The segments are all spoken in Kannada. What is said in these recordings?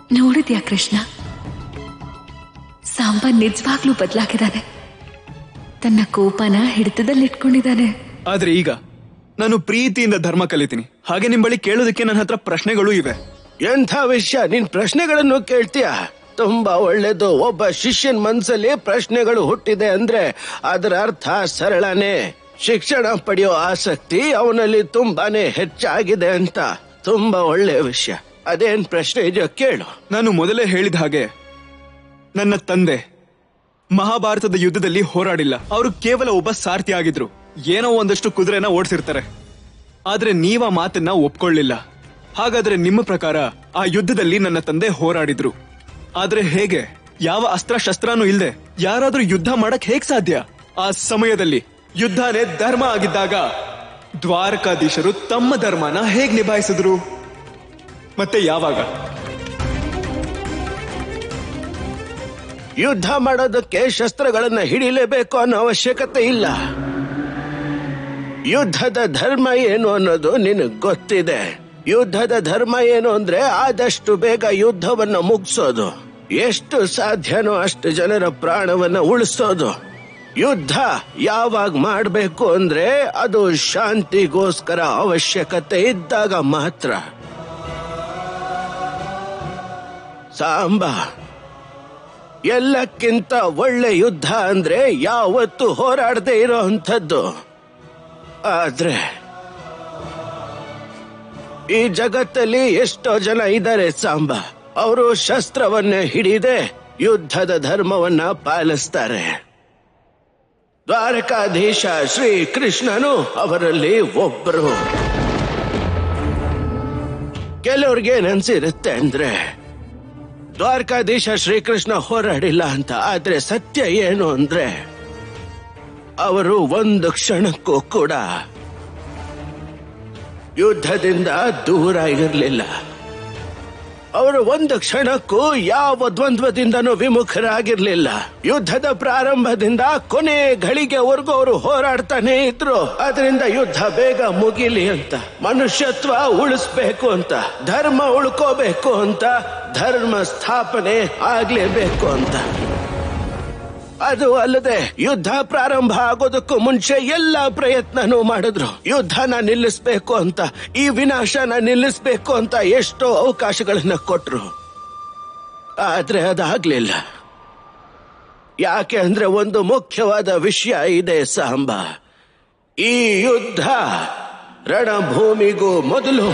ನೋಡಿದ್ಯಾ ಕೃಷ್ಣ ಸಾಂಬ ನಿಜವಾಗ್ಲೂ ಬದಲಾಗಿದ್ದಾನೆ ತನ್ನ ಕೋಪನ ಹಿಡಿತದಲ್ಲಿಟ್ಕೊಂಡಿದ್ದಾನೆ ಆದ್ರೆ ಈಗ ನಾನು ಪ್ರೀತಿಯಿಂದ ಧರ್ಮ ಕಲಿತೀನಿ ಹಾಗೆ ನಿಮ್ ಬಳಿ ಕೇಳೋದಕ್ಕೆ ನನ್ನ ಹತ್ರ ಪ್ರಶ್ನೆಗಳು ಇವೆ ಎಂಥ ವಿಷಯ ನಿನ್ ಪ್ರಶ್ನೆಗಳನ್ನು ಕೇಳ್ತೀಯ ತುಂಬಾ ಒಳ್ಳೇದು ಒಬ್ಬ ಶಿಷ್ಯನ್ ಮನ್ಸಲ್ಲಿ ಪ್ರಶ್ನೆಗಳು ಹುಟ್ಟಿದೆ ಅಂದ್ರೆ ಅದರ ಅರ್ಥ ಸರಳನೇ ಶಿಕ್ಷಣ ಪಡೆಯೋ ಆಸಕ್ತಿ ಅವನಲ್ಲಿ ತುಂಬಾನೇ ಹೆಚ್ಚಾಗಿದೆ ಅಂತ ತುಂಬಾ ಒಳ್ಳೆಯ ವಿಷಯ ಅದೇನ್ ಪ್ರಶ್ನೆ ಇದೆಯೋ ಕೇಳು ನಾನು ಮೊದಲೇ ಹೇಳಿದ ಹಾಗೆ ನನ್ನ ತಂದೆ ಮಹಾಭಾರತದ ಯುದ್ಧದಲ್ಲಿ ಹೋರಾಡಿಲ್ಲ ಅವರು ಕೇವಲ ಒಬ್ಬ ಸಾರಥಿ ಆಗಿದ್ರು ಏನೋ ಒಂದಷ್ಟು ಕುದುರೆನ ಓಡಿಸಿರ್ತಾರೆ ಆದ್ರೆ ನೀವ ಮಾತನ್ನ ಒಪ್ಕೊಳ್ಳಿಲ್ಲ ಹಾಗಾದ್ರೆ ನಿಮ್ಮ ಪ್ರಕಾರ ಆ ಯುದ್ಧದಲ್ಲಿ ನನ್ನ ತಂದೆ ಹೋರಾಡಿದ್ರು ಆದ್ರೆ ಹೇಗೆ ಯಾವ ಅಸ್ತ್ರ ಶಸ್ತ್ರನೂ ಇಲ್ದೆ ಯಾರಾದ್ರೂ ಯುದ್ಧ ಮಾಡಕ್ ಹೇಗ್ ಸಾಧ್ಯ ಆ ಸಮಯದಲ್ಲಿ ಯುದ್ಧನೇ ಧರ್ಮ ಆಗಿದ್ದಾಗ ದ್ವಾರಕಾಧೀಶರು ತಮ್ಮ ಧರ್ಮನ ಹೇಗ್ ನಿಭಾಯಿಸಿದ್ರು ಮತ್ತೆ ಯಾವಾಗ ಯುದ್ಧ ಮಾಡೋದಕ್ಕೆ ಶಸ್ತ್ರಗಳನ್ನ ಹಿಡಿಲೇಬೇಕು ಅನ್ನೋ ಅವಶ್ಯಕತೆ ಇಲ್ಲ ಯುದ್ಧದ ಧರ್ಮ ಏನು ಅನ್ನೋದು ನಿನಗ್ ಗೊತ್ತಿದೆ ಯುದ್ಧದ ಧರ್ಮ ಏನು ಅಂದ್ರೆ ಆದಷ್ಟು ಬೇಗ ಯುದ್ಧವನ್ನ ಮುಗಿಸೋದು ಎಷ್ಟು ಸಾಧ್ಯನೋ ಅಷ್ಟು ಜನರ ಪ್ರಾಣವನ್ನ ಉಳಿಸೋದು ಯುದ್ಧ ಯಾವಾಗ ಮಾಡಬೇಕು ಅಂದ್ರೆ ಅದು ಶಾಂತಿಗೋಸ್ಕರ ಅವಶ್ಯಕತೆ ಇದ್ದಾಗ ಮಾತ್ರ ಸಾಂಬ ಎಲ್ಲಕ್ಕಿಂತ ಒಳ್ಳೆ ಯುದ್ಧ ಅಂದ್ರೆ ಯಾವತ್ತು ಹೋರಾಡದೆ ಇರೋ ಅಂಥದ್ದು ಆದ್ರೆ ಈ ಜಗತ್ತಲ್ಲಿ ಎಷ್ಟೋ ಜನ ಇದ್ದಾರೆ ಸಾಂಬ ಅವರು ಶಸ್ತ್ರವನ್ನ ಹಿಡಿದೆ ಯುದ್ಧದ ಧರ್ಮವನ್ನ ಪಾಲಿಸ್ತಾರೆ ದ್ವಾರಕಾಧೀಶ ಶ್ರೀ ಕೃಷ್ಣನು ಅವರಲ್ಲಿ ಒಬ್ಬರು ಕೆಲವ್ರಿಗೆ ಏನ್ಸಿರುತ್ತೆ ಅಂದ್ರೆ ದ್ವಾರಕಾಧೀಶ ಶ್ರೀಕೃಷ್ಣ ಹೋರಾಡಿಲ್ಲ ಅಂತ ಆದ್ರೆ ಸತ್ಯ ಏನು ಅಂದ್ರೆ ಅವರು ಒಂದು ಕ್ಷಣಕ್ಕೂ ಕೂಡ ಯುದ್ಧದಿಂದ ದೂರ ಇರಲಿಲ್ಲ ಅವರು ಒಂದು ಕ್ಷಣಕ್ಕೂ ಯಾವ ದ್ವಂದ್ವದಿಂದನೂ ವಿಮುಖರಾಗಿರ್ಲಿಲ್ಲ ಯುದ್ಧದ ಪ್ರಾರಂಭದಿಂದ ಕೊನೆ ಘಳಿಗೆವರೆಗೂ ಅವರು ಹೋರಾಡ್ತಾನೆ ಇದ್ರು ಅದರಿಂದ ಯುದ್ಧ ಬೇಗ ಮುಗಿಲಿ ಅಂತ ಮನುಷ್ಯತ್ವ ಉಳಿಸ್ಬೇಕು ಅಂತ ಧರ್ಮ ಉಳ್ಕೋಬೇಕು ಅಂತ ಧರ್ಮ ಸ್ಥಾಪನೆ ಆಗ್ಲೇಬೇಕು ಅಂತ ಅದು ಅಲ್ಲದೆ ಯುದ್ಧ ಪ್ರಾರಂಭ ಆಗೋದಕ್ಕೂ ಮುಂಚೆ ಎಲ್ಲ ಪ್ರಯತ್ನನೂ ಮಾಡಿದ್ರು ಯುದ್ಧನ ನಿಲ್ಲಿಸ್ಬೇಕು ಅಂತ ಈ ವಿನಾಶನ ನಿಲ್ಲಿಸ್ಬೇಕು ಅಂತ ಎಷ್ಟೋ ಅವಕಾಶಗಳನ್ನ ಕೊಟ್ರು ಆದ್ರೆ ಅದಾಗ್ಲಿಲ್ಲ ಯಾಕೆ ಅಂದ್ರೆ ಒಂದು ಮುಖ್ಯವಾದ ವಿಷಯ ಇದೆ ಸಾಂಬ ಈ ಯುದ್ಧ ರಣಭೂಮಿಗೂ ಮೊದಲು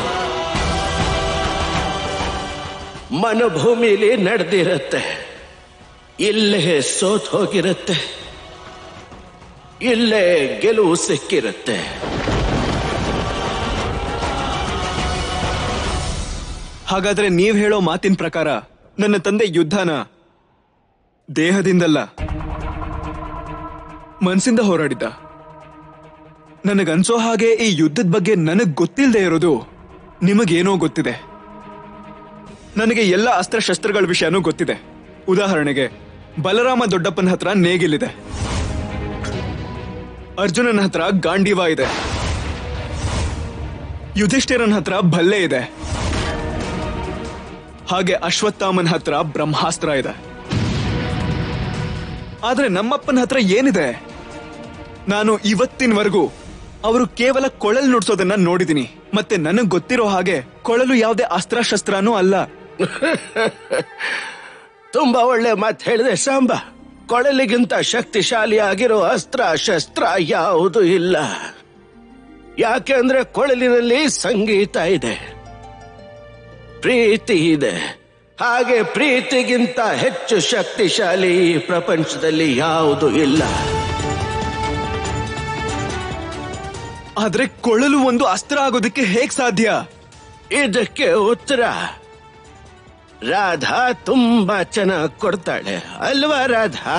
ಮನಭೂಮಿಲಿ ನಡೆದಿರತ್ತೆ ಇಲ್ಲೇ ಸೋತ್ ಹೋಗಿರುತ್ತೆ ಇಲ್ಲೇ ಗೆಲುವು ಸಿಕ್ಕಿರುತ್ತೆ ಹಾಗಾದ್ರೆ ನೀವ್ ಹೇಳೋ ಮಾತಿನ ಪ್ರಕಾರ ನನ್ನ ತಂದೆ ಯುದ್ಧನ ದೇಹದಿಂದಲ್ಲ ಮನ್ಸಿಂದ ಹೋರಾಡಿದ್ದ ನನಗನ್ಸೋ ಹಾಗೆ ಈ ಯುದ್ಧದ ಬಗ್ಗೆ ನನಗ್ ಗೊತ್ತಿಲ್ಲದೆ ಇರೋದು ನಿಮಗೇನೋ ಗೊತ್ತಿದೆ ನನಗೆ ಎಲ್ಲ ಅಸ್ತ್ರಶಸ್ತ್ರಗಳ ವಿಷಯನೂ ಗೊತ್ತಿದೆ ಉದಾಹರಣೆಗೆ ಬಲರಾಮ ದೊಡ್ಡಪ್ಪನ ಹತ್ರ ನೇಗಿಲಿದೆ ಅರ್ಜುನನ ಹತ್ರ ಗಾಂಡೀವ ಇದೆ ಯುಧಿಷ್ಠಿರನ ಹತ್ರ ಭಲ್ಲೆ ಇದೆ ಹಾಗೆ ಅಶ್ವತ್ಥಾಮನ್ ಹತ್ರ ಬ್ರಹ್ಮಾಸ್ತ್ರ ಇದೆ ಆದ್ರೆ ನಮ್ಮಪ್ಪನ ಹತ್ರ ಏನಿದೆ ನಾನು ಇವತ್ತಿನವರೆಗೂ ಅವರು ಕೇವಲ ಕೊಳಲ್ ನುಡ್ಸೋದನ್ನ ನೋಡಿದೀನಿ ಮತ್ತೆ ನನಗ್ ಗೊತ್ತಿರೋ ಹಾಗೆ ಕೊಳಲು ಯಾವುದೇ ಅಸ್ತ್ರಶಸ್ತ್ರನೂ ಅಲ್ಲ ತುಂಬಾ ಒಳ್ಳೆ ಮಾತು ಹೇಳಿದೆ ಸಾಂಬ ಕೊಳಲಿಗಿಂತ ಶಕ್ತಿಶಾಲಿ ಆಗಿರೋ ಅಸ್ತ್ರ ಶಸ್ತ್ರ ಯಾವುದು ಇಲ್ಲ ಯಾಕೆ ಅಂದ್ರೆ ಕೊಳಲಿನಲ್ಲಿ ಸಂಗೀತ ಇದೆ ಪ್ರೀತಿ ಇದೆ ಹಾಗೆ ಪ್ರೀತಿಗಿಂತ ಹೆಚ್ಚು ಶಕ್ತಿಶಾಲಿ ಈ ಪ್ರಪಂಚದಲ್ಲಿ ಯಾವುದು ಇಲ್ಲ ಆದ್ರೆ ಕೊಳಲು ಒಂದು ಅಸ್ತ್ರ ಆಗೋದಕ್ಕೆ ಹೇಗ್ ಸಾಧ್ಯ ಇದಕ್ಕೆ ಉತ್ತರ ರಾಧಾ ತುಂಬಾ ಚೆನ್ನಾಗಿ ಕೊಡ್ತಾಳೆ ಅಲ್ವಾ ರಾಧಾ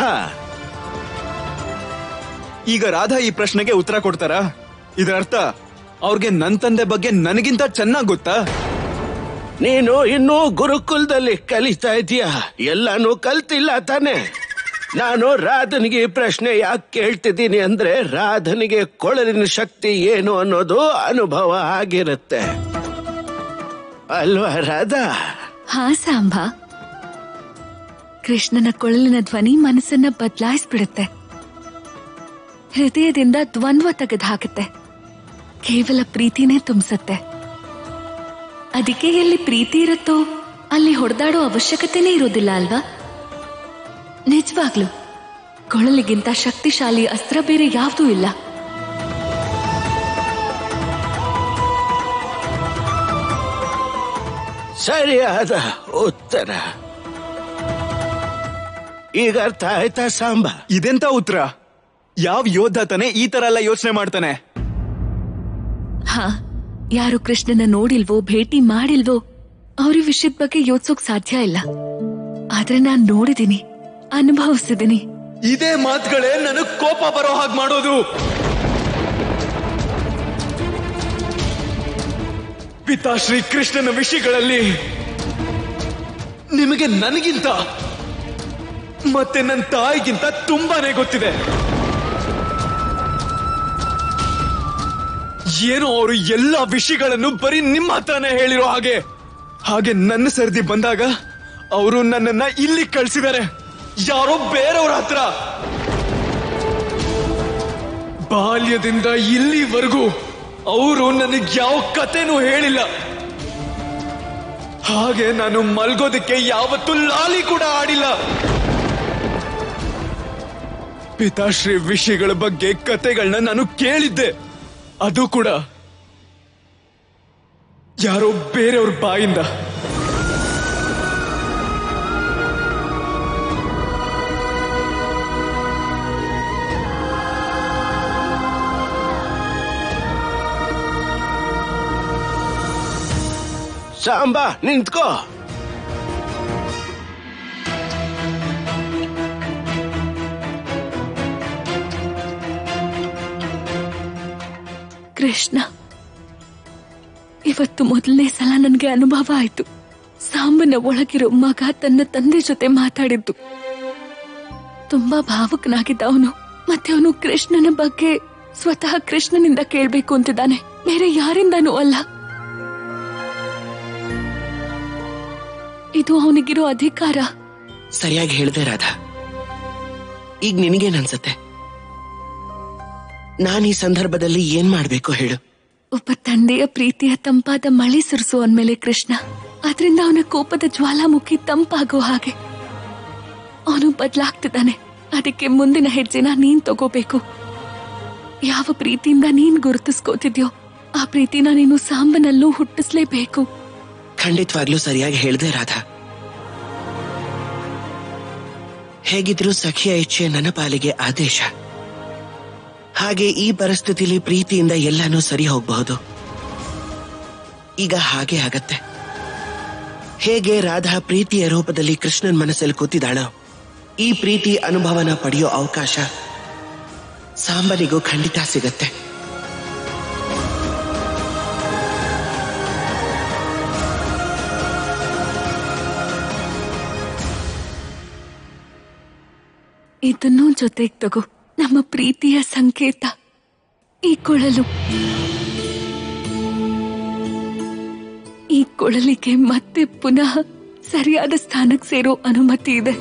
ಈಗ ರಾಧಾ ಈ ಪ್ರಶ್ನೆಗೆ ಉತ್ತರ ಕೊಡ್ತಾರಾ ಇದರ ಅರ್ಥ ಅವ್ರಿಗೆ ನನ್ ತಂದೆ ಬಗ್ಗೆ ನನಗಿಂತ ಚೆನ್ನಾಗ್ ಗೊತ್ತಾ ನೀನು ಇನ್ನೂ ಗುರುಕುಲದಲ್ಲಿ ಕಲಿತಾ ಇದೀಯ ಎಲ್ಲಾನು ಕಲ್ತಿಲ್ಲ ತಾನೆ ನಾನು ರಾಧನಿಗೆ ಈ ಪ್ರಶ್ನೆ ಯಾಕೆ ಕೇಳ್ತಿದ್ದೀನಿ ಅಂದ್ರೆ ರಾಧನಿಗೆ ಕೊಳಲಿನ ಶಕ್ತಿ ಏನು ಅನ್ನೋದು ಅನುಭವ ಆಗಿರುತ್ತೆ ಅಲ್ವಾ ರಾಧಾ ಹಾ ಸಾಂಬ ಕೃಷ್ಣನ ಕೊಳಲಿನ ಧ್ವನಿ ಮನಸ್ಸನ್ನ ಬದಲಾಯಿಸ್ಬಿಡುತ್ತೆ ಹೃದಯದಿಂದ ದ್ವಂದ್ವ ತೆಗೆದು ಹಾಕುತ್ತೆ ಕೇವಲ ಪ್ರೀತಿನೇ ತುಂಬಿಸತ್ತೆ ಅದಕ್ಕೆ ಎಲ್ಲಿ ಪ್ರೀತಿ ಇರುತ್ತೋ ಅಲ್ಲಿ ಹೊಡೆದಾಡೋ ಅವಶ್ಯಕತೆನೇ ಇರೋದಿಲ್ಲ ಅಲ್ವಾ ನಿಜವಾಗ್ಲು ಕೊಳಲಿಗಿಂತ ಶಕ್ತಿಶಾಲಿ ಅಸ್ತ್ರ ಬೇರೆ ಯಾವುದೂ ಇಲ್ಲ ಸರಿಯಾದ ಉತ್ತರ ಈಗ ಅರ್ಥ ಆಯ್ತಾ ಸಾಂಬ ಇದೆಂತ ಉತ್ತರ ಯಾವ ಯೋಧ ತಾನೆ ಈ ತರ ಎಲ್ಲ ಯೋಚನೆ ಮಾಡ್ತಾನೆ ಹಾ ಯಾರು ಕೃಷ್ಣನ ನೋಡಿಲ್ವೋ ಭೇಟಿ ಮಾಡಿಲ್ವೋ ಅವ್ರ ಈ ವಿಷಯದ ಬಗ್ಗೆ ಯೋಚಿಸೋಕ್ ಸಾಧ್ಯ ಇಲ್ಲ ಆದ್ರೆ ನಾನ್ ನೋಡಿದೀನಿ ಅನುಭವಿಸಿದೀನಿ ಇದೇ ಮಾತುಗಳೇ ನನಗ್ ಕೋಪ ಬರೋ ಹಾಗೆ ಮಾಡೋದು ಪಿತಾಶ್ರೀ ಕೃಷ್ಣನ ವಿಷಯಗಳಲ್ಲಿ ನಿಮಗೆ ನನಗಿಂತ ಮತ್ತೆ ನನ್ನ ತಾಯಿಗಿಂತ ತುಂಬಾನೇ ಗೊತ್ತಿದೆ ಏನೋ ಅವರು ಎಲ್ಲ ವಿಷಯಗಳನ್ನು ಬರೀ ನಿಮ್ಮ ಹತ್ರನೇ ಹೇಳಿರೋ ಹಾಗೆ ಹಾಗೆ ನನ್ನ ಸರದಿ ಬಂದಾಗ ಅವರು ನನ್ನನ್ನ ಇಲ್ಲಿ ಕಳ್ಸಿದ್ದಾರೆ ಯಾರೋ ಬೇರೆಯವ್ರ ಹತ್ರ ಬಾಲ್ಯದಿಂದ ಇಲ್ಲಿವರೆಗೂ ಅವರು ನನಗೆ ಯಾವ ಕತೆನೂ ಹೇಳಿಲ್ಲ ಹಾಗೆ ನಾನು ಮಲ್ಗೋದಕ್ಕೆ ಯಾವತ್ತೂ ಲಾಲಿ ಕೂಡ ಆಡಿಲ್ಲ ಪಿತಾಶ್ರೀ ವಿಷಯಗಳ ಬಗ್ಗೆ ಕತೆಗಳನ್ನ ನಾನು ಕೇಳಿದ್ದೆ ಅದು ಕೂಡ ಯಾರೋ ಬೇರೆಯವ್ರ ಬಾಯಿಂದ ಸಾಂಬ ನಿಂತ್ಕೋ ಕೃಷ್ಣ ಇವತ್ತು ಮೊದಲನೇ ಸಲ ನನಗೆ ಅನುಭವ ಆಯ್ತು ಸಾಂಬನ ಒಳಗಿರೋ ಮಗ ತನ್ನ ತಂದೆ ಜೊತೆ ಮಾತಾಡಿದ್ದು ತುಂಬಾ ಭಾವುಕನಾಗಿದ್ದ ಅವನು ಮತ್ತೆ ಅವನು ಕೃಷ್ಣನ ಬಗ್ಗೆ ಸ್ವತಃ ಕೃಷ್ಣನಿಂದ ಕೇಳ್ಬೇಕು ಅಂತಿದ್ದಾನೆ ಬೇರೆ ಯಾರಿಂದನೂ ಅಲ್ಲ ಇದು ಅವನಿಗಿರೋ ಅಧಿಕಾರ ಸರಿಯಾಗಿ ಹೇಳ್ದೆ ರಾಧಾ ಈಗ ನಿನಗೇನ್ ಅನ್ಸತ್ತೆ ನಾನ್ ಈ ಸಂದರ್ಭದಲ್ಲಿ ಏನ್ ಮಾಡ್ಬೇಕು ಹೇಳು ಒಬ್ಬ ತಂದೆಯ ಪ್ರೀತಿಯ ತಂಪಾದ ಮಳೆ ಸುರಿಸು ಅಂದ್ಮೇಲೆ ಕೃಷ್ಣ ಅದರಿಂದ ಅವನ ಕೋಪದ ಜ್ವಾಲಾಮುಖಿ ತಂಪಾಗೋ ಹಾಗೆ ಅವನು ಬದಲಾಗ್ತಿದ್ದಾನೆ ಅದಕ್ಕೆ ಮುಂದಿನ ಹೆಜ್ಜೆನ ನೀನ್ ತಗೋಬೇಕು ಯಾವ ಪ್ರೀತಿಯಿಂದ ನೀನ್ ಗುರುತಿಸ್ಕೋತಿದ್ಯೋ ಆ ಪ್ರೀತಿನ ನೀನು ಸಾಂಬನಲ್ಲೂ ಹುಟ್ಟಿಸ್ಲೇಬೇಕು ಖಂಡಿತವಾಗ್ಲೂ ಸರಿಯಾಗಿ ಹೇಳ್ದೆ ರಾಧಾ ಹೇಗಿದ್ರೂ ಸಖಿಯ ಇಚ್ಛೆ ನನ್ನ ಪಾಲಿಗೆ ಆದೇಶ ಹಾಗೆ ಈ ಪರಿಸ್ಥಿತಿಲಿ ಪ್ರೀತಿಯಿಂದ ಎಲ್ಲಾನು ಸರಿ ಹೋಗಬಹುದು ಈಗ ಹಾಗೆ ಆಗತ್ತೆ ಹೇಗೆ ರಾಧಾ ಪ್ರೀತಿಯ ರೂಪದಲ್ಲಿ ಕೃಷ್ಣನ್ ಮನಸ್ಸಲ್ಲಿ ಕೂತಿದ್ದಾಳೋ ಈ ಪ್ರೀತಿ ಅನುಭವನ ಪಡೆಯೋ ಅವಕಾಶ ಸಾಂಬನಿಗೂ ಖಂಡಿತ ಸಿಗತ್ತೆ ಇದನ್ನೂ ಜೊತೆಗ್ ತಗೋ ನಮ್ಮ ಪ್ರೀತಿಯ ಸಂಕೇತ ಈ ಕೊಳಲು ಈ ಕೊಳಲಿಗೆ ಮತ್ತೆ ಪುನಃ ಸರಿಯಾದ ಸ್ಥಾನಕ್ಕೆ ಸೇರೋ ಅನುಮತಿ ಇದೆ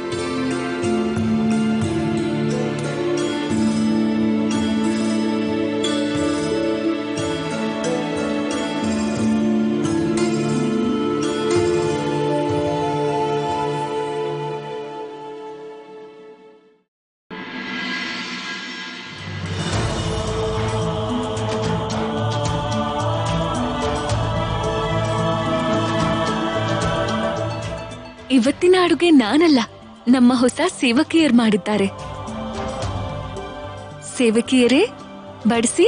ಇವತ್ತಿನ ಅಡುಗೆ ನಾನಲ್ಲ ನಮ್ಮ ಹೊಸ ಸೇವಕಿಯರ್ ಮಾಡಿದ್ದಾರೆ ಸೇವಕಿಯರೇ ಬಡಿಸಿ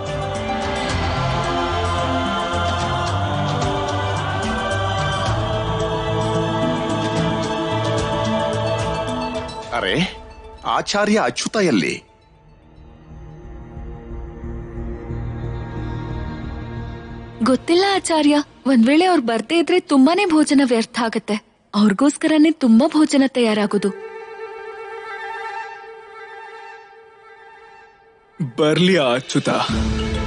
ಅರೆ ಆಚಾರ್ಯ ಅಚ್ಯುತ ಎಲ್ಲಿ ಗೊತ್ತಿಲ್ಲ ಆಚಾರ್ಯ ಒಂದ್ ವೇಳೆ ಅವ್ರು ಬರ್ದೇ ಇದ್ರೆ ತುಂಬಾನೇ ಭೋಜನ ವ್ಯರ್ಥ ಆಗತ್ತೆ ಅವ್ರಿಗೋಸ್ಕರನೇ ತುಂಬಾ ಭೋಜನ ತಯಾರಾಗೋದು ಬರ್ಲಿ ಆ ಅಚ್ಯುತ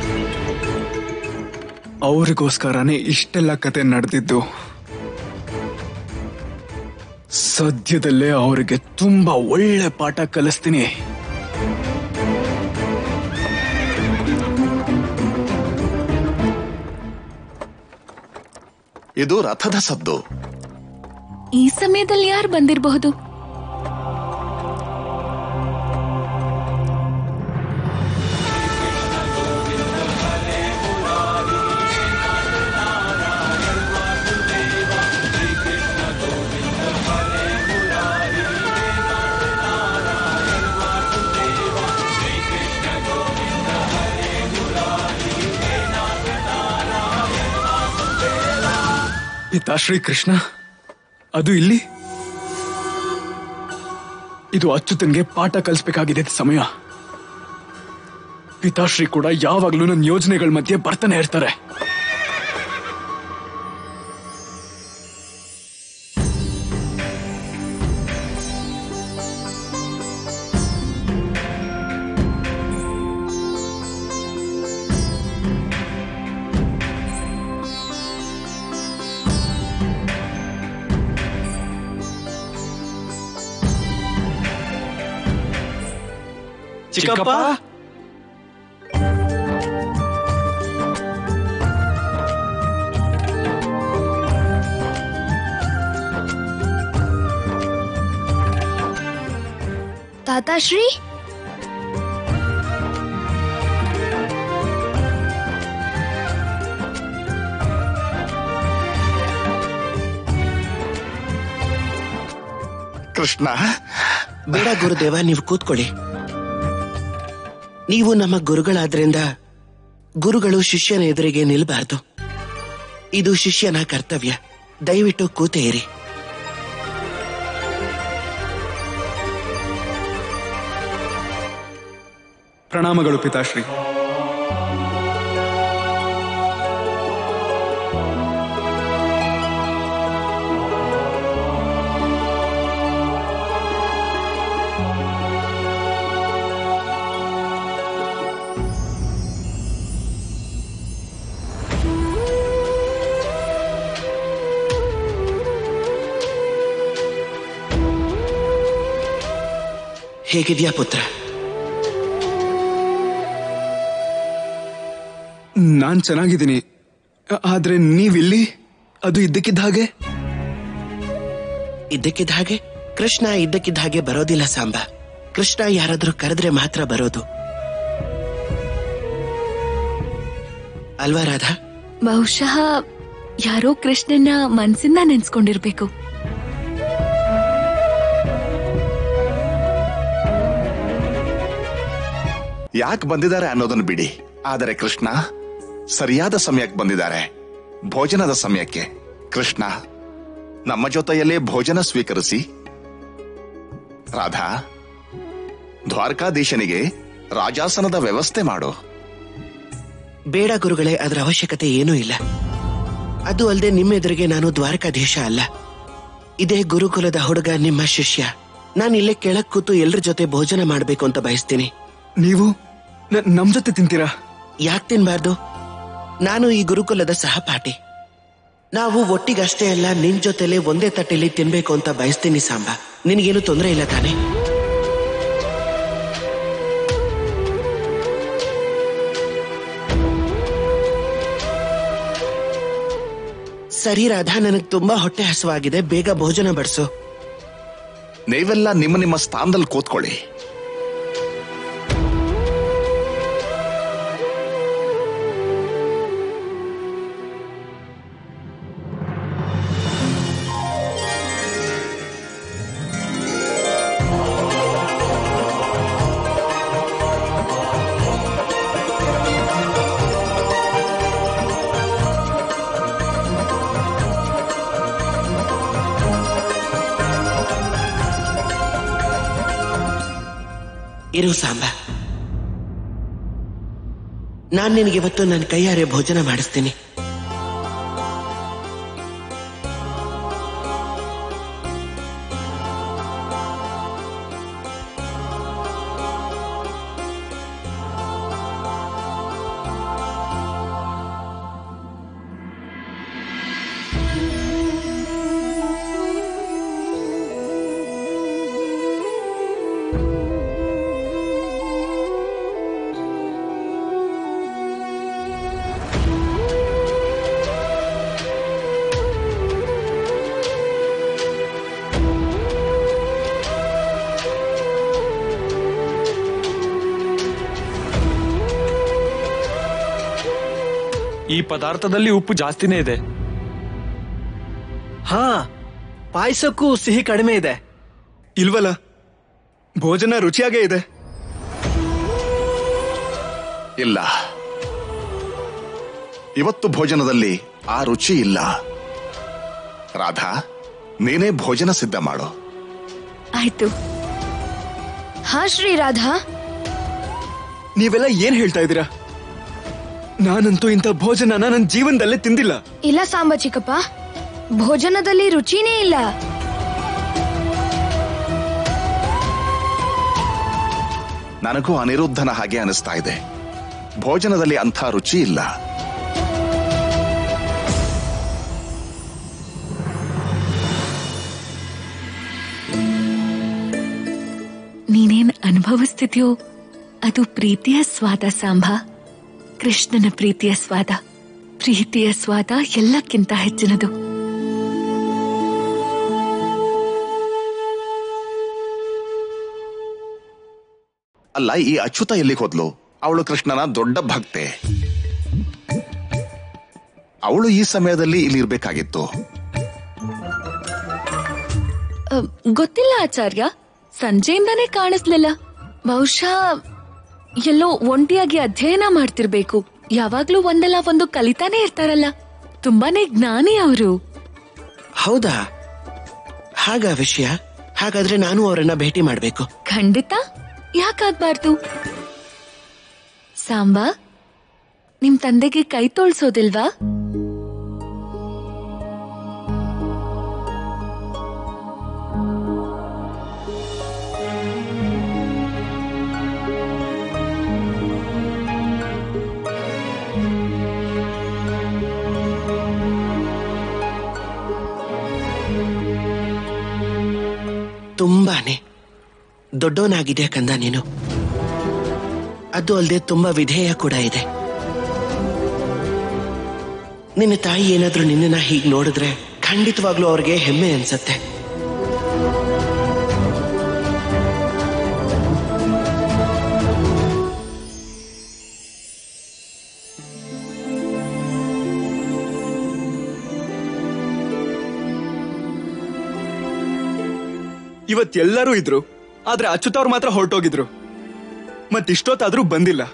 ಅವ್ರಿಗೋಸ್ಕರನೇ ಇಷ್ಟೆಲ್ಲ ಕತೆ ನಡೆದಿದ್ದು ಸದ್ಯದಲ್ಲೇ ಅವರಿಗೆ ತುಂಬಾ ಒಳ್ಳೆ ಪಾಠ ಕಲಿಸ್ತೀನಿ ಇದು ರಥದ ಸದ್ದು ಈ ಸಮಯದಲ್ಲಿ ಯಾರು ಬಂದಿರಬಹುದು ಪಿತಾಶ್ರೀ ಕೃಷ್ಣ ಅದು ಇಲ್ಲಿ ಇದು ಅಚ್ಯುತನ್ಗೆ ಪಾಠ ಕಲಿಸ್ಬೇಕಾಗಿದೆ ಸಮಯ ಪಿತಾಶ್ರೀ ಕೂಡ ಯಾವಾಗ್ಲೂ ನನ್ನ ಯೋಜನೆಗಳ ಮಧ್ಯೆ ಬರ್ತಾನೆ ಇರ್ತಾರೆ ಚಿಕ್ಕಪ್ಪ ತಾತಾಶ್ರೀ ಕೃಷ್ಣ ಬೇಡ ಗುರುದೇವ ನೀವು ಕೂತ್ಕೊಳ್ಳಿ ನೀವು ನಮ್ಮ ಗುರುಗಳಾದ್ರಿಂದ ಗುರುಗಳು ಶಿಷ್ಯನ ಎದುರಿಗೆ ನಿಲ್ಬಾರ್ದು ಇದು ಶಿಷ್ಯನ ಕರ್ತವ್ಯ ದಯವಿಟ್ಟು ಕೂತೇ ಇರಿ ಪ್ರಣಾಮಗಳು ಪಿತಾಶ್ರೀ ಹೇಗಿದ್ಯಾ ಪುತ್ರ ನಾನ್ ಚೆನ್ನಾಗಿದ್ದೀನಿ ಆ- ಆದ್ರೆ ನೀವಿಲ್ಲಿ ಅದು ಇದ್ದಕ್ಕಿದ್ದ ಹಾಗೆ ಇದ್ದಕ್ಕಿದ್ದ ಹಾಗೆ ಕೃಷ್ಣ ಇದ್ದಕ್ಕಿದ್ದ ಹಾಗೆ ಬರೋದಿಲ್ಲ ಸಾಂಬ ಕೃಷ್ಣ ಯಾರಾದ್ರೂ ಕರೆದ್ರೆ ಮಾತ್ರ ಬರೋದು ಅಲ್ವಾ ರಾಧಾ ಬಹುಶಃ ಯಾರೋ ಕೃಷ್ಣನ ಮನ್ಸಿಂದ ನೆನ್ಸ್ಕೊಂಡಿರ್ಬೇಕು ಯಾಕೆ ಬಂದಿದ್ದಾರೆ ಅನ್ನೋದನ್ನು ಬಿಡಿ ಆದರೆ ಕೃಷ್ಣ ಸರಿಯಾದ ಸಮಯಕ್ಕೆ ಬಂದಿದ್ದಾರೆ ಭೋಜನದ ಸಮಯಕ್ಕೆ ಕೃಷ್ಣ ನಮ್ಮ ಜೊತೆಯಲ್ಲೇ ಭೋಜನ ಸ್ವೀಕರಿಸಿ ರಾಧಾ ದ್ವಾರಕಾಧೀಶನಿಗೆ ರಾಜಾಸನದ ವ್ಯವಸ್ಥೆ ಮಾಡು ಬೇಡ ಗುರುಗಳೇ ಅದರ ಅವಶ್ಯಕತೆ ಏನೂ ಇಲ್ಲ ಅದು ಅಲ್ಲದೆ ನಿಮ್ಮ ಎದುರಿಗೆ ನಾನು ದ್ವಾರಕಾಧೀಶ ಅಲ್ಲ ಇದೇ ಗುರುಕುಲದ ಹುಡುಗ ನಿಮ್ಮ ಶಿಷ್ಯ ನಾನು ಇಲ್ಲೇ ಕೆಳಕ್ ಕೂತು ಎಲ್ರ ಜೊತೆ ಭೋಜನ ಮಾಡ್ಬೇಕು ಅಂತ ಬಯಸ್ತೀನಿ ನೀವು ನ- ನಮ್ ಜೊತೆ ತಿಂತೀರಾ ಯಾಕೆ ತಿನ್ಬಾರ್ದು ನಾನು ಈ ಗುರುಕುಲದ ಸಹಪಾಠಿ ನಾವು ಒಟ್ಟಿಗಷ್ಟೇ ಅಲ್ಲ ನಿನ್ ಜೊತೆಲೆ ಒಂದೇ ತಟ್ಟೆಲಿ ತಿನ್ಬೇಕು ಅಂತ ಬಯಸ್ತೀನಿ ಸಾಂಬ ನಿನಗೇನು ತೊಂದರೆ ಇಲ್ಲ ತಾನೆ ಸರಿ ರಾಧಾ ನನಗೆ ತುಂಬಾ ಹೊಟ್ಟೆ ಹಸುವಾಗಿದೆ ಬೇಗ ಭೋಜನ ಬಡಿಸು ನೀವೆಲ್ಲ ನಿಮ್ಮ ನಿಮ್ಮ ಸ್ಥಾನದಲ್ಲಿ ಕೂತ್ಕೊಳ್ಳಿ ಇರು ಸಾಂಬ ನಾನ್ ನಿನಗೆ ಇವತ್ತು ನನ್ನ ಕೈಯಾರೆ ಭೋಜನ ಮಾಡಿಸ್ತೀನಿ ಈ ಪದಾರ್ಥದಲ್ಲಿ ಉಪ್ಪು ಜಾಸ್ತಿನೇ ಇದೆ ಹಾ ಪಾಯಸಕ್ಕೂ ಸಿಹಿ ಕಡಿಮೆ ಇದೆ ಇಲ್ವಲ್ಲ ಭೋಜನ ರುಚಿಯಾಗೇ ಇದೆ ಇಲ್ಲ ಇವತ್ತು ಭೋಜನದಲ್ಲಿ ಆ ರುಚಿ ಇಲ್ಲ ರಾಧಾ ನೀನೇ ಭೋಜನ ಸಿದ್ಧ ಮಾಡು ಆಯ್ತು ಹಾ ಶ್ರೀ ರಾಧಾ ನೀವೆಲ್ಲ ಏನ್ ಹೇಳ್ತಾ ಇದ್ದೀರಾ ನಾನಂತೂ ಇಂಥ ಭೋಜನ ನನ್ನ ಜೀವನದಲ್ಲೇ ತಿಂದಿಲ್ಲ ಇಲ್ಲ ಸಾಂಬ ಚಿಕ್ಕಪ್ಪ ಭೋಜನದಲ್ಲಿ ರುಚಿನೇ ಇಲ್ಲ ನನಗೂ ಅನಿರುದ್ಧನ ಹಾಗೆ ಅನಿಸ್ತಾ ಇದೆ ಭೋಜನದಲ್ಲಿ ಅಂಥ ರುಚಿ ಇಲ್ಲ ನೀನೇನ್ ಅನುಭವಿಸ್ತಿದ್ಯೋ ಅದು ಪ್ರೀತಿಯ ಸ್ವಾದ ಸಾಂಬ ಕೃಷ್ಣನ ಪ್ರೀತಿಯ ಸ್ವಾದ ಪ್ರೀತಿಯ ಸ್ವಾದ ಎಲ್ಲಕ್ಕಿಂತ ಹೆಚ್ಚಿನದು ಅಲ್ಲ ಈ ಅಚ್ಯುತ ಎಲ್ಲಿಗೆ ಹೋದ್ಲು ಅವಳು ಕೃಷ್ಣನ ದೊಡ್ಡ ಭಕ್ತೆ ಅವಳು ಈ ಸಮಯದಲ್ಲಿ ಇಲ್ಲಿ ಇರ್ಬೇಕಾಗಿತ್ತು ಅ, ಗೊತ್ತಿಲ್ಲ ಆಚಾರ್ಯ ಸಂಜೆಯಿಂದಾನೇ ಕಾಣಿಸ್ಲಿಲ್ಲ ಬಹುಶಃ ಎಲ್ಲೋ ಒಂಟಿಯಾಗಿ ಅಧ್ಯಯನ ಮಾಡ್ತಿರ್ಬೇಕು ಯಾವಾಗ್ಲೂ ಒಂದಲ್ಲ ಒಂದು ಕಲಿತಾನೆ ಇರ್ತಾರಲ್ಲ ತುಂಬಾನೇ ಜ್ಞಾನಿ ಅವರು ಹೌದಾ ಹಾಗ ವಿಷಯ ಹಾಗಾದ್ರೆ ನಾನು ಅವರನ್ನ ಭೇಟಿ ಮಾಡ್ಬೇಕು ಖಂಡಿತ ಯಾಕಾಗ್ಬಾರ್ದು ಸಾಂಬಾ ನಿಮ್ ತಂದೆಗೆ ಕೈ ತೋಳ್ಸೋದಿಲ್ವಾ ತುಂಬಾನೇ ದೊಡ್ಡವನಾಗಿದೆ ಕಂದ ನೀನು ಅದು ಅಲ್ಲದೆ ತುಂಬಾ ವಿಧೇಯ ಕೂಡ ಇದೆ ನಿನ್ನ ತಾಯಿ ಏನಾದ್ರೂ ನಿನ್ನನ್ನ ಹೀಗ್ ನೋಡಿದ್ರೆ ಖಂಡಿತವಾಗ್ಲೂ ಅವ್ರಿಗೆ ಹೆಮ್ಮೆ ಅನ್ಸತ್ತೆ ಇವತ್ತೆಲ್ಲರೂ ಇದ್ರು ಆದ್ರೆ ಅಚ್ಯುತ ಅವ್ರು ಮಾತ್ರ ಹೊರಟೋಗಿದ್ರು ಮತ್ತಿಷ್ಟೊತ್ತಾದ್ರೂ ಬಂದಿಲ್ಲ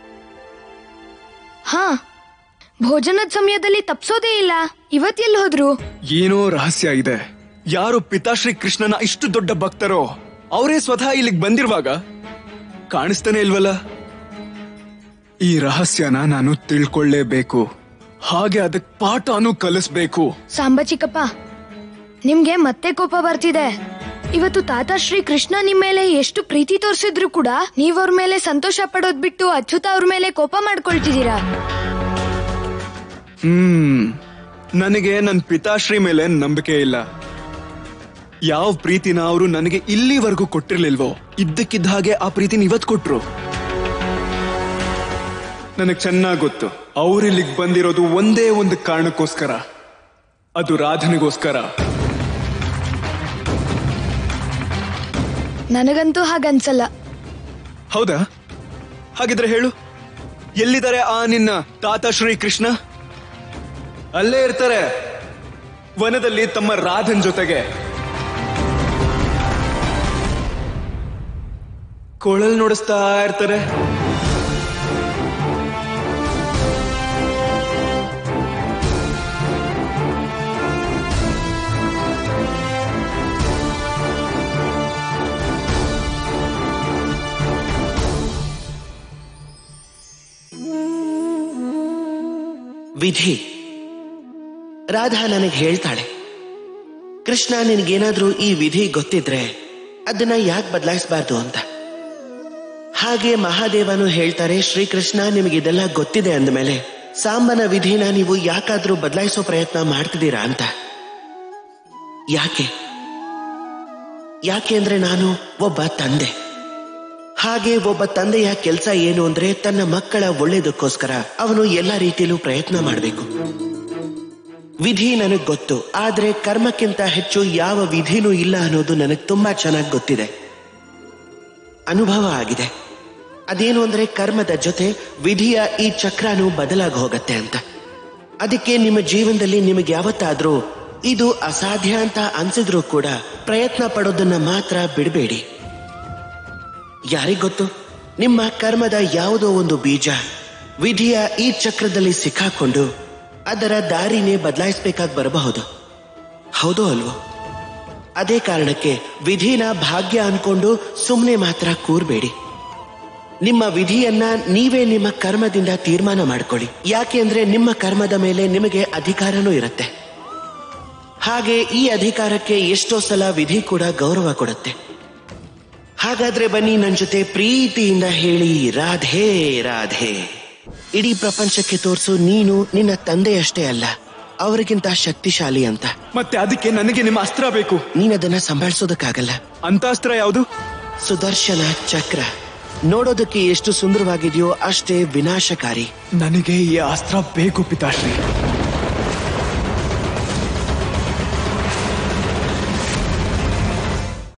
ಹಾ ಭೋಜನದ ಸಮಯದಲ್ಲಿ ತಪ್ಸೋದೇ ಇಲ್ಲ ಇವತ್ತೆಲ್ಲಿ ಹೋದ್ರು ಏನೋ ರಹಸ್ಯ ಇದೆ ಯಾರು ಪಿತಾಶ್ರೀ ಕೃಷ್ಣನ ಇಷ್ಟು ದೊಡ್ಡ ಭಕ್ತರೋ ಅವರೇ ಸ್ವತಃ ಇಲ್ಲಿಗೆ ಬಂದಿರುವಾಗ ಕಾಣಿಸ್ತಾನೆ ಇಲ್ವಲ್ಲ ಈ ರಹಸ್ಯನ ನಾನು ತಿಳ್ಕೊಳ್ಳೇಬೇಕು ಹಾಗೆ ಅದಕ್ ಪಾಠನೂ ಕಲಿಸ್ಬೇಕು ಸಾಂಬ ಚಿಕ್ಕಪ್ಪ ನಿಮ್ಗೆ ಮತ್ತೆ ಕೋಪ ಬರ್ತಿದೆ ಇವತ್ತು ತಾತ ಶ್ರೀ ಕೃಷ್ಣ ನಿಮ್ ಮೇಲೆ ಎಷ್ಟು ಪ್ರೀತಿ ತೋರಿಸಿದ್ರು ಕೂಡ ನೀವ್ ಅವ್ರ ಮೇಲೆ ಸಂತೋಷ ಪಡೋದ್ ಬಿಟ್ಟು ಅಚ್ಯುತ ಅವ್ರ ಮೇಲೆ ಕೋಪ ಮಾಡ್ಕೊಳ್ತಿದ್ದೀರಾ ಹ್ಮ್ ನನಗೆ ನನ್ ಪಿತಾಶ್ರೀ ಮೇಲೆ ನಂಬಿಕೆ ಇಲ್ಲ ಯಾವ ಪ್ರೀತಿನ ಅವರು ನನಗೆ ಇಲ್ಲಿವರೆಗೂ ಕೊಟ್ಟಿರ್ಲಿಲ್ವೋ ಇದ್ದಕ್ಕಿದ್ದ ಹಾಗೆ ಆ ಪ್ರೀತಿನ ಇವತ್ ಕೊಟ್ರು ನನಗ್ ಚೆನ್ನಾಗ್ ಗೊತ್ತು ಅವ್ರಿಲ್ಲಿಗ್ ಬಂದಿರೋದು ಒಂದೇ ಒಂದು ಕಾರಣಕ್ಕೋಸ್ಕರ ಅದು ರಾಧನಿಗೋಸ್ಕರ ನನಗಂತೂ ಹಾಗನ್ಸಲ್ಲ ಹೌದಾ ಹಾಗಿದ್ರೆ ಹೇಳು ಎಲ್ಲಿದ್ದಾರೆ ಆ ನಿನ್ನ ತಾತ ಶ್ರೀ ಕೃಷ್ಣ ಅಲ್ಲೇ ಇರ್ತಾರೆ ವನದಲ್ಲಿ ತಮ್ಮ ರಾಧನ್ ಜೊತೆಗೆ ಕೊಳಲ್ ನುಡಿಸ್ತಾ ಇರ್ತಾರೆ ವಿಧಿ ರಾಧಾ ನನಗೆ ಹೇಳ್ತಾಳೆ ಕೃಷ್ಣ ನಿನಗೇನಾದ್ರೂ ಈ ವಿಧಿ ಗೊತ್ತಿದ್ರೆ ಅದನ್ನ ಯಾಕೆ ಬದಲಾಯಿಸಬಾರ್ದು ಅಂತ ಹಾಗೆ ಮಹಾದೇವನು ಹೇಳ್ತಾರೆ ಶ್ರೀಕೃಷ್ಣ ನಿಮಗಿದೆಲ್ಲ ಗೊತ್ತಿದೆ ಅಂದಮೇಲೆ ಸಾಂಬನ ವಿಧಿನ ನೀವು ಯಾಕಾದ್ರೂ ಬದಲಾಯಿಸೋ ಪ್ರಯತ್ನ ಮಾಡ್ತಿದ್ದೀರಾ ಅಂತ ಯಾಕೆ ಯಾಕೆ ಅಂದ್ರೆ ನಾನು ಒಬ್ಬ ತಂದೆ ಹಾಗೆ ಒಬ್ಬ ತಂದೆಯ ಕೆಲಸ ಏನು ಅಂದ್ರೆ ತನ್ನ ಮಕ್ಕಳ ಒಳ್ಳೇದಕ್ಕೋಸ್ಕರ ಅವನು ಎಲ್ಲ ರೀತಿಯಲ್ಲೂ ಪ್ರಯತ್ನ ಮಾಡಬೇಕು ವಿಧಿ ನನಗ್ ಗೊತ್ತು ಆದ್ರೆ ಕರ್ಮಕ್ಕಿಂತ ಹೆಚ್ಚು ಯಾವ ವಿಧಿನೂ ಇಲ್ಲ ಅನ್ನೋದು ನನಗೆ ತುಂಬಾ ಚೆನ್ನಾಗಿ ಗೊತ್ತಿದೆ ಅನುಭವ ಆಗಿದೆ ಅದೇನು ಅಂದ್ರೆ ಕರ್ಮದ ಜೊತೆ ವಿಧಿಯ ಈ ಚಕ್ರನೂ ಬದಲಾಗಿ ಹೋಗತ್ತೆ ಅಂತ ಅದಕ್ಕೆ ನಿಮ್ಮ ಜೀವನದಲ್ಲಿ ನಿಮಗೆ ಯಾವತ್ತಾದ್ರೂ ಇದು ಅಸಾಧ್ಯ ಅಂತ ಅನ್ಸಿದ್ರೂ ಕೂಡ ಪ್ರಯತ್ನ ಪಡೋದನ್ನ ಮಾತ್ರ ಬಿಡಬೇಡಿ ಯಾರಿಗೊತ್ತು ನಿಮ್ಮ ಕರ್ಮದ ಯಾವುದೋ ಒಂದು ಬೀಜ ವಿಧಿಯ ಈ ಚಕ್ರದಲ್ಲಿ ಸಿಕ್ಕಾಕೊಂಡು ಅದರ ದಾರಿನೇ ಬದಲಾಯಿಸಬೇಕಾಗಿ ಬರಬಹುದು ಹೌದೋ ಅಲ್ವೋ ಅದೇ ಕಾರಣಕ್ಕೆ ವಿಧಿನ ಭಾಗ್ಯ ಅನ್ಕೊಂಡು ಸುಮ್ಮನೆ ಮಾತ್ರ ಕೂರ್ಬೇಡಿ ನಿಮ್ಮ ವಿಧಿಯನ್ನ ನೀವೇ ನಿಮ್ಮ ಕರ್ಮದಿಂದ ತೀರ್ಮಾನ ಮಾಡ್ಕೊಳ್ಳಿ ಯಾಕೆ ಅಂದ್ರೆ ನಿಮ್ಮ ಕರ್ಮದ ಮೇಲೆ ನಿಮಗೆ ಅಧಿಕಾರನೂ ಇರುತ್ತೆ ಹಾಗೆ ಈ ಅಧಿಕಾರಕ್ಕೆ ಎಷ್ಟೋ ಸಲ ವಿಧಿ ಕೂಡ ಗೌರವ ಕೊಡುತ್ತೆ ಹಾಗಾದ್ರೆ ಬನ್ನಿ ನನ್ನ ಜೊತೆ ಪ್ರೀತಿಯಿಂದ ಹೇಳಿ ರಾಧೆ ರಾಧೆ ಇಡೀ ಪ್ರಪಂಚಕ್ಕೆ ತೋರಿಸು ನೀನು ನಿನ್ನ ತಂದೆಯಷ್ಟೇ ಅಲ್ಲ ಅವರಿಗಿಂತ ಶಕ್ತಿಶಾಲಿ ಅಂತ ಮತ್ತೆ ಅದಕ್ಕೆ ನನಗೆ ನಿಮ್ಮ ಅಸ್ತ್ರ ಬೇಕು ನೀನದನ್ನ ಸಂಭಾಳಿಸೋದಕ್ಕಾಗಲ್ಲ ಅಂತ ಅಸ್ತ್ರ ಯಾವುದು ಸುದರ್ಶನ ಚಕ್ರ ನೋಡೋದಕ್ಕೆ ಎಷ್ಟು ಸುಂದರವಾಗಿದೆಯೋ ಅಷ್ಟೇ ವಿನಾಶಕಾರಿ ನನಗೆ ಈ ಅಸ್ತ್ರ ಬೇಕು ಪಿತಾಶ್ರೀ